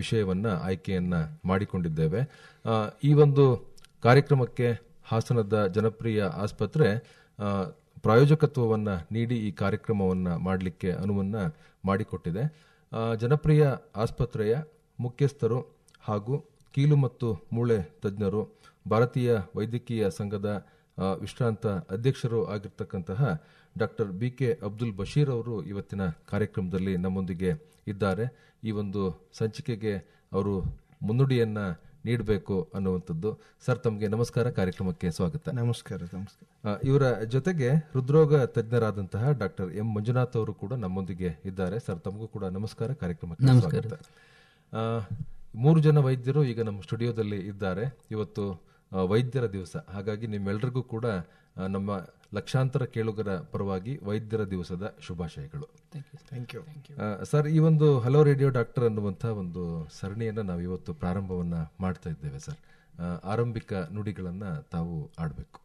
ವಿಷಯವನ್ನ ಆಯ್ಕೆಯನ್ನ ಮಾಡಿಕೊಂಡಿದ್ದೇವೆ ಆ, ಈ ಒಂದು ಕಾರ್ಯಕ್ರಮಕ್ಕೆ ಹಾಸನದ ಜನಪ್ರಿಯ ಆಸ್ಪತ್ರೆ ಆ, ಪ್ರಾಯೋಜಕತ್ವವನ್ನ ನೀಡಿ ಈ ಕಾರ್ಯಕ್ರಮವನ್ನ ಮಾಡಲಿಕ್ಕೆ ಅನುವನ್ನ ಮಾಡಿಕೊಟ್ಟಿದೆ ಆ, ಜನಪ್ರಿಯ ಆಸ್ಪತ್ರೆಯ ಮುಖ್ಯಸ್ಥರು ಹಾಗೂ ಕೀಲು ಮತ್ತು ಮೂಳೆ ತಜ್ಞರು ಭಾರತೀಯ ವೈದ್ಯಕೀಯ ಸಂಘದ ಆ, ವಿಶ್ರಾಂತ ಅಧ್ಯಕ್ಷರು ಆಗಿರ್ತಕ್ಕಂತಹ doctor B K Abdul Basheer ಅವರು ಇವತ್ತಿನ ಕಾರ್ಯಕ್ರಮದಲ್ಲಿ ನಮ್ಮೊಂದಿಗೆ ಇದ್ದಾರೆ ಈ ಒಂದು ಸಂಚಿಕೆಗೆ ಅವರು ಮುನ್ನುಡಿಯನ್ನ ನೀಡಬೇಕು ಅನ್ನುವಂಥದ್ದು ಸರ್ ತಮಗೆ ನಮಸ್ಕಾರ ಕಾರ್ಯಕ್ರಮಕ್ಕೆ ಸ್ವಾಗತ ನಮಸ್ಕಾರ ನಮಸ್ಕಾರ ಆ, ಇವರ ಜೊತೆಗೆ ಹೃದ್ರೋಗ ತಜ್ಞರಾದಂತಹ ಡಾಕ್ಟರ್ ಎಂ ಮಂಜುನಾಥ್ ಅವರು ಕೂಡ ನಮ್ಮೊಂದಿಗೆ ಇದ್ದಾರೆ ಸರ್ ತಮಗೂ ಕೂಡ ನಮಸ್ಕಾರ ಕಾರ್ಯಕ್ರಮಕ್ಕೆ ಸ್ವಾಗತ ಆ, ಮೂರು ಜನ ವೈದ್ಯರು ಈಗ ನಮ್ಮ ಸ್ಟುಡಿಯೋದಲ್ಲಿ ಇದ್ದಾರೆ ಇವತ್ತು ಆ, ವೈದ್ಯರ ದಿವಸ ಹಾಗಾಗಿ ನಿಮ್ಮೆಲ್ಲರಿಗೂ ಕೂಡ ಆ, ನಮ್ಮ ಲಕ್ಷಾಂತರ ಕೇಳುಗರ ಪರವಾಗಿ ವೈದ್ಯರ ದಿವಸದ ಶುಭಾಶಯಗಳು ಥ್ಯಾಂಕ್ ಯು ಆ, ಸರ್ ಈ ಒಂದು ಹಲೋ ರೇಡಿಯೋ ಡಾಕ್ಟರ್ ಅನ್ನುವಂಥ ಒಂದು ಸರಣಿಯನ್ನ ನಾವು ಇವತ್ತು ಪ್ರಾರಂಭವನ್ನ ಮಾಡ್ತಾ ಇದ್ದೇವೆ ಸರ್ ಆ, ಆರಂಭಿಕ ನುಡಿಗಳನ್ನ ತಾವು ಆಡಬೇಕು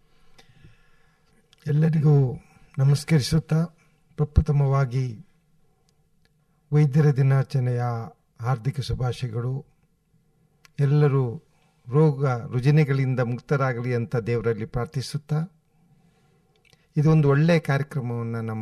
ಎಲ್ಲರಿಗೂ ನಮಸ್ಕರಿಸುತ್ತಾ ಪ್ರಪ್ರಥಮವಾಗಿ ವೈದ್ಯರ ದಿನಾಚರಣೆಯ ಹಾರ್ದಿಕ ಶುಭಾಶಯಗಳು ಎಲ್ಲರೂ ರೋಗ ರುಜಿನಗಳಿಂದ ಮುಕ್ತರಾಗಲಿ ಅಂತ ದೇವರಲ್ಲಿ ಪ್ರಾರ್ಥಿಸುತ್ತಾ ಇದೊಂದು ಒಳ್ಳೆಯ ಕಾರ್ಯಕ್ರಮವನ್ನು ನಮ್ಮ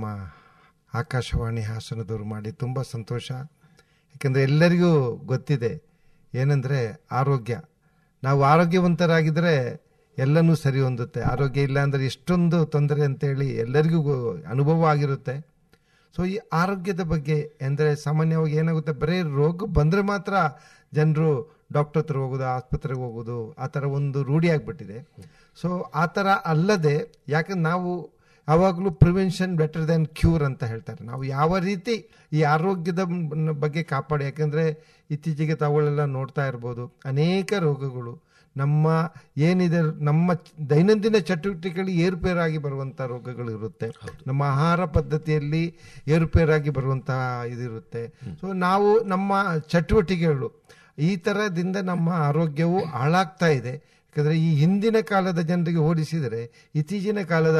ಆಕಾಶವಾಣಿ ಹಾಸನದವರು ಮಾಡಿ ತುಂಬ ಸಂತೋಷ ಯಾಕೆಂದರೆ ಎಲ್ಲರಿಗೂ ಗೊತ್ತಿದೆ ಏನಂದರೆ ಆರೋಗ್ಯ ನಾವು ಆರೋಗ್ಯವಂತರಾಗಿದ್ದರೆ ಎಲ್ಲನೂ ಸರಿ ಹೊಂದುತ್ತೆ ಆರೋಗ್ಯ ಇಲ್ಲ ಅಂದರೆ ಎಷ್ಟೊಂದು ತೊಂದರೆ ಅಂತೇಳಿ ಎಲ್ಲರಿಗೂ ಗೊ- ಅನುಭವ ಆಗಿರುತ್ತೆ ಸೊ ಈ ಆರೋಗ್ಯದ ಬಗ್ಗೆ ಅಂದರೆ ಸಾಮಾನ್ಯವಾಗಿ ಏನಾಗುತ್ತೆ ಬರೀ ರೋಗ ಬಂದರೆ ಮಾತ್ರ ಜನರು ಡಾಕ್ಟರ್ ಹತ್ರ ಹೋಗೋದು ಆಸ್ಪತ್ರೆಗೆ ಹೋಗೋದು ಆ ಥರ ಒಂದು ರೂಢಿ ಆಗಿಬಿಟ್ಟಿದೆ ಸೊ ಆ ಥರ ಅಲ್ಲದೆ ಯಾಕಂದ್ರೆ ನಾವು ಯಾವಾಗಲೂ ಪ್ರಿವೆನ್ಷನ್ ಬೆಟರ್ ದೆನ್ ಕ್ಯೂರ್ ಅಂತ ಹೇಳ್ತಾರೆ ನಾವು ಯಾವ ರೀತಿ ಈ ಆರೋಗ್ಯದ ಮ್- ಬಗ್ಗೆ ಕಾಪಾಡಿ ಯಾಕೆಂದರೆ ಇತ್ತೀಚೆಗೆ ತಾವುಗಳೆಲ್ಲ ನೋಡ್ತಾ ಇರ್ಬೋದು ಅನೇಕ ರೋಗಗಳು ನಮ್ಮ ಏನಿದೆ ನಮ್ಮ ಚ- ದೈನಂದಿನ ಚಟುವಟಿಕೆಗಳು ಏರುಪೇರಾಗಿ ಬರುವಂಥ ರೋಗಗಳು ಇರುತ್ತೆ ನಮ್ಮ ಆಹಾರ ಪದ್ಧತಿಯಲ್ಲಿ ಏರುಪೇರಾಗಿ ಬರುವಂತಹ ಇದಿರುತ್ತೆ ಸೊ ನಾವು ನಮ್ಮ ಚಟುವಟಿಕೆಗಳು ಈ ಥರದಿಂದ ನಮ್ಮ ಆರೋಗ್ಯವು ಹಾಳಾಗ್ತಾ ಇದೆ ಯಾಕಂದರೆ ಈ ಹಿಂದಿನ ಕಾಲದ ಜನರಿಗೆ ಹೋಲಿಸಿದರೆ ಇತ್ತೀಚಿನ ಕಾಲದ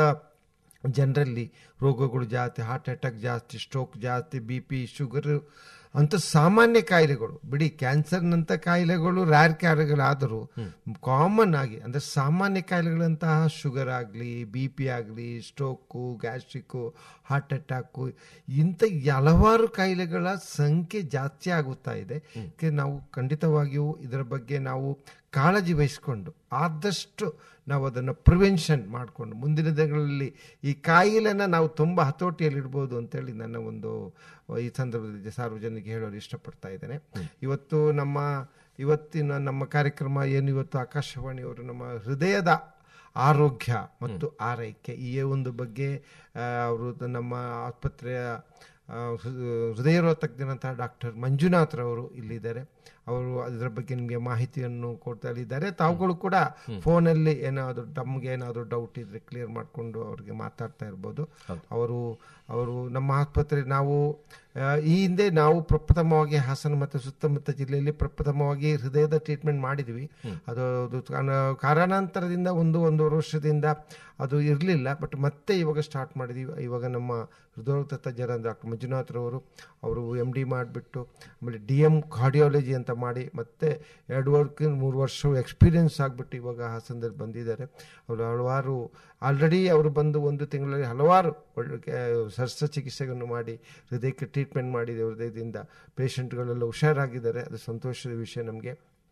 ಜನರಲ್ಲಿ ರೋಗಗಳು ಜಾಸ್ತಿ ಹಾರ್ಟ್ ಅಟ್ಯಾಕ್ ಜಾಸ್ತಿ ಸ್ಟ್ರೋಕ್ ಜಾಸ್ತಿ ಬಿ ಪಿ ಶುಗರು ಅಂತ ಸಾಮಾನ್ಯ ಕಾಯಿಲೆಗಳು ಬಿಡಿ ಕ್ಯಾನ್ಸರ್ನಂಥ ಕಾಯಿಲೆಗಳು ರ್ಯಾರ್ ಕಾಯಿಲೆಗಳಾದರೂ ಕಾಮನ್ ಆಗಿ ಅಂದರೆ ಸಾಮಾನ್ಯ ಕಾಯಿಲೆಗಳಂತಹ ಶುಗರ್ ಆಗಲಿ ಬಿ ಪಿ ಆಗಲಿ ಸ್ಟ್ರೋಕು ಗ್ಯಾಸ್ಟ್ರಿಕ್ಕು ಹಾರ್ಟ್ ಅಟ್ಯಾಕು ಇಂಥ ಹಲವಾರು ಕಾಯಿಲೆಗಳ ಸಂಖ್ಯೆ ಜಾಸ್ತಿ ಆಗುತ್ತಾ ಇದೆ ಅದಕ್ಕೆ ನಾವು ಖಂಡಿತವಾಗಿಯೂ ಇದರ ಬಗ್ಗೆ ನಾವು ಕಾಳಜಿ ವಹಿಸ್ಕೊಂಡು ಆದಷ್ಟು ನಾವು ಅದನ್ನು ಪ್ರಿವೆನ್ಷನ್ ಮಾಡಿಕೊಂಡು ಮುಂದಿನ ದಿನಗಳಲ್ಲಿ ಈ ಕಾಯಿಲೆನ ನಾವು ತುಂಬ ಹತೋಟಿಯಲ್ಲಿಡ್ಬೋದು ಅಂತೇಳಿ ನನ್ನ ಒಂದು ಈ ಸಂದರ್ಭದಲ್ಲಿ ಸಾರ್ವಜನಿಕ ಹೇಳಲು ಇಷ್ಟಪಡ್ತಾ ಇದ್ದೇನೆ ಇವತ್ತು ನಮ್ಮ ಇವತ್ತಿನ ನಮ್ಮ ಕಾರ್ಯಕ್ರಮ ಏನು ಇವತ್ತು ಆಕಾಶವಾಣಿಯವರು ನಮ್ಮ ಹೃದಯದ ಆರೋಗ್ಯ ಮತ್ತು ಆರೈಕೆ ಈ ಒಂದು ಬಗ್ಗೆ ಆ, ಅವರು ನಮ್ಮ ಆಸ್ಪತ್ರೆಯ ಆ, ಹೃ- ಹೃದಯ ರೋಗ ತಜ್ಞರಂತಹ ಡಾಕ್ಟರ್ ಮಂಜುನಾಥ್ರವರು ಇಲ್ಲಿದ್ದಾರೆ ಅವರು ಅದರ ಬಗ್ಗೆ ನಿಮಗೆ ಮಾಹಿತಿಯನ್ನು ಕೊಡ್ತಾ ಇದ್ದಾರೆ ತಾವುಗಳು ಕೂಡ ಫೋನಲ್ಲಿ ಏನಾದರೂ ತಮಗೆ ಏನಾದರೂ ಡೌಟ್ ಇದ್ರೆ ಕ್ಲಿಯರ್ ಮಾಡಿಕೊಂಡು ಅವ್ರಿಗೆ ಮಾತಾಡ್ತಾ ಇರ್ಬೋದು ಅವರು ಅವರು ನಮ್ಮ ಆಸ್ಪತ್ರೆ ನಾವು ಆ, ಈ ಹಿಂದೆ ನಾವು ಪ್ರಪ್ರಥಮವಾಗಿ ಹಾಸನ ಮತ್ತು ಸುತ್ತಮುತ್ತ ಜಿಲ್ಲೆಯಲ್ಲಿ ಪ್ರಪ್ರಥಮವಾಗಿ ಹೃದಯದ ಟ್ರೀಟ್ಮೆಂಟ್ ಮಾಡಿದ್ವಿ ಅದು ಅದು ಕಾರಣ- ಕಾರಣಾಂತರದಿಂದ ಒಂದು ಒಂದೂವರೆ ವರ್ಷದಿಂದ ಅದು ಇರಲಿಲ್ಲ ಬಟ್ ಮತ್ತೆ ಇವಾಗ ಸ್ಟಾರ್ಟ್ ಮಾಡಿದ್ವಿ ಇವಾಗ ನಮ್ಮ ಹೃದಯ ತಜ್ಞರ ಡಾಕ್ಟರ್ ಮಂಜುನಾಥ್ರವರು ಅವರು ಎಮ್ ಡಿ ಮಾಡಿಬಿಟ್ಟು ಆಮೇಲೆ ಡಿ ಎಮ್ ಕಾರ್ಡಿಯಾಲಜಿ ಅಂತ ಮಾಡಿ ಮತ್ತೆ ಎರಡು ವರ್ಷ ಮೂರು ವರ್ಷ ಎಕ್ಸ್ಪೀರಿಯನ್ಸ್ ಆಗಿಬಿಟ್ಟು ಇವಾಗ ಹಾಸನದಲ್ಲಿ ಬಂದಿದ್ದಾರೆ ಅವರು ಹಲವಾರು ಆಲ್ರೆಡಿ ಅವರು ಬಂದು ಒಂದು ತಿಂಗಳಲ್ಲಿ ಹಲವಾರು ಒಳ್ಳೆ ಶಸ್ತ್ರಚಿಕಿತ್ಸೆಗಳನ್ನು ಮಾಡಿ ಹೃದಯಕ್ಕೆ ಟ್ರೀಟ್ಮೆಂಟ್ ಮಾಡಿದೆ ಹೃದಯದಿಂದ ಪೇಷಂಟ್ಗಳೆಲ್ಲ ಹುಷಾರಾಗಿದ್ದಾರೆ ಅದು ಸಂತೋಷದ ವಿಷಯ ನಮಗೆ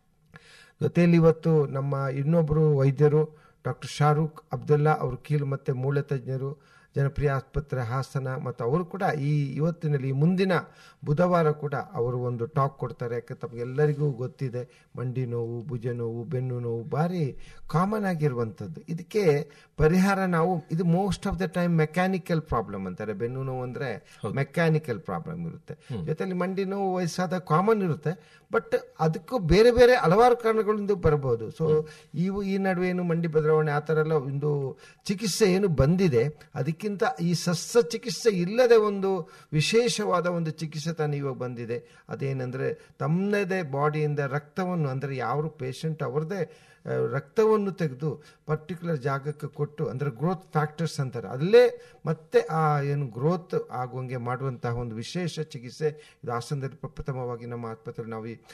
ಜೊತೆಯಲ್ಲಿ ಇವತ್ತು ನಮ್ಮ ಇನ್ನೊಬ್ಬರು ವೈದ್ಯರು ಡಾಕ್ಟರ್ ಶಾರೂಕ್ ಅಬ್ದುಲ್ಲಾ ಅವರು ಕೀಲು ಮತ್ತು ಮೂಳೆ ತಜ್ಞರು ಜನಪ್ರಿಯ ಆಸ್ಪತ್ರೆ ಹಾಸನ ಮತ್ತು ಅವರು ಕೂಡ ಈ ಇವತ್ತಿನಲ್ಲಿ ಈ ಮುಂದಿನ ಬುಧವಾರ ಕೂಡ ಅವರು ಒಂದು ಟಾಕ್ ಕೊಡ್ತಾರೆ ಯಾಕೆ ತಮಗೆಲ್ಲರಿಗೂ ಗೊತ್ತಿದೆ ಮಂಡಿ ನೋವು ಭುಜ ನೋವು ಬೆನ್ನು ನೋವು ಭಾರಿ ಕಾಮನ್ ಆಗಿರುವಂಥದ್ದು ಇದಕ್ಕೆ ಪರಿಹಾರ ನಾವು ಇದು most of the time mechanical problem ಅಂತಾರೆ ಬೆನ್ನು ನೋವು ಅಂದರೆ ಮೆಕ್ಯಾನಿಕಲ್ ಪ್ರಾಬ್ಲಮ್ ಇರುತ್ತೆ ಜೊತೆಲಿ ಮಂಡಿ ನೋವು ವಯಸ್ಸಾದ ಕಾಮನ್ ಇರುತ್ತೆ ಬಟ್ ಅದಕ್ಕೂ ಬೇರೆ ಬೇರೆ ಹಲವಾರು ಕಾರಣಗಳಿಂದ ಬರಬಹುದು ಸೊ ಇವು ಈ ನಡುವೆ ಏನು ಮಂಡಿ ಬದಲಾವಣೆ ಆ ಥರ ಎಲ್ಲ ಒಂದು ಚಿಕಿತ್ಸೆ ಏನು ಬಂದಿದೆ ಅದಕ್ಕಿಂತ ಈ ಶಸ್ತ್ರ ಚಿಕಿತ್ಸೆ ಇಲ್ಲದೆ ಒಂದು ವಿಶೇಷವಾದ ಒಂದು ಚಿಕಿತ್ಸೆ ತಾನು ಇವಾಗ ಬಂದಿದೆ ಅದೇನೆಂದರೆ ತಮ್ಮದೇ ಬಾಡಿಯಿಂದ ರಕ್ತವನ್ನು ಅಂದರೆ ಯಾವ ಪೇಷಂಟ್ ಅವ್ರದ್ದೇ ಆ, ರಕ್ತವನ್ನು ತೆಗೆದು ಪರ್ಟಿಕ್ಯುಲರ್ ಜಾಗಕ್ಕೆ ಕೊಟ್ಟು ಅಂದರೆ ಗ್ರೋತ್ ಫ್ಯಾಕ್ಟರ್ಸ್ ಅಂತಾರೆ ಅಲ್ಲೇ ಮತ್ತೆ ಆ ಏನು ಗ್ರೋತ್ ಆಗುವಂಗೆ ಮಾಡುವಂತಹ ಒಂದು ವಿಶೇಷ ಚಿಕಿತ್ಸೆ ಇದು ಹಾಸನದಲ್ಲಿ ಪ್ರಪ್ರಥಮವಾಗಿ ನಮ್ಮ ಆಸ್ಪತ್ರೆ ನಾವು ಈ